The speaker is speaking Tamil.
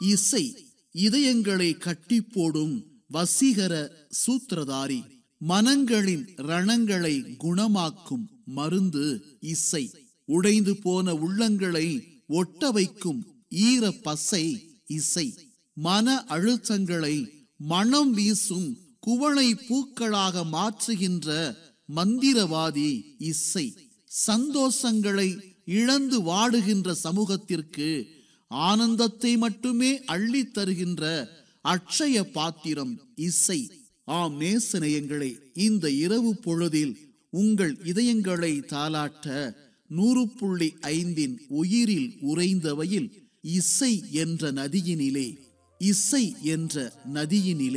இசை இதயங்களை கட்டி போடும் வசீகர சூத்திரதாரி மனங்களின் ரணங்களை குணமாக்கும் மருந்து இசை உடைந்து போன உள்ளங்களை ஒட்ட வைக்கும் ஈர பசை இசை மன அழுத்தங்களை மனம் வீசும் குவளை பூக்களாக மாற்றுகின்ற மந்திரவாதி இசை சந்தோஷங்களை இழந்து வாடுகின்ற சமூகத்திற்கு ஆனந்தத்தை மட்டுமே அள்ளித் தருகின்ற அட்சய பாத்திரம் இசை ஆம் நேசநேயங்களே இந்த இரவு பொழுதில் உங்கள் இதயங்களை தாளாட்ட நூறு புள்ளி ஐந்தின் உயிரில் உறைந்தவையில் இசை என்ற நதியினிலே இசை என்ற நதியினிலே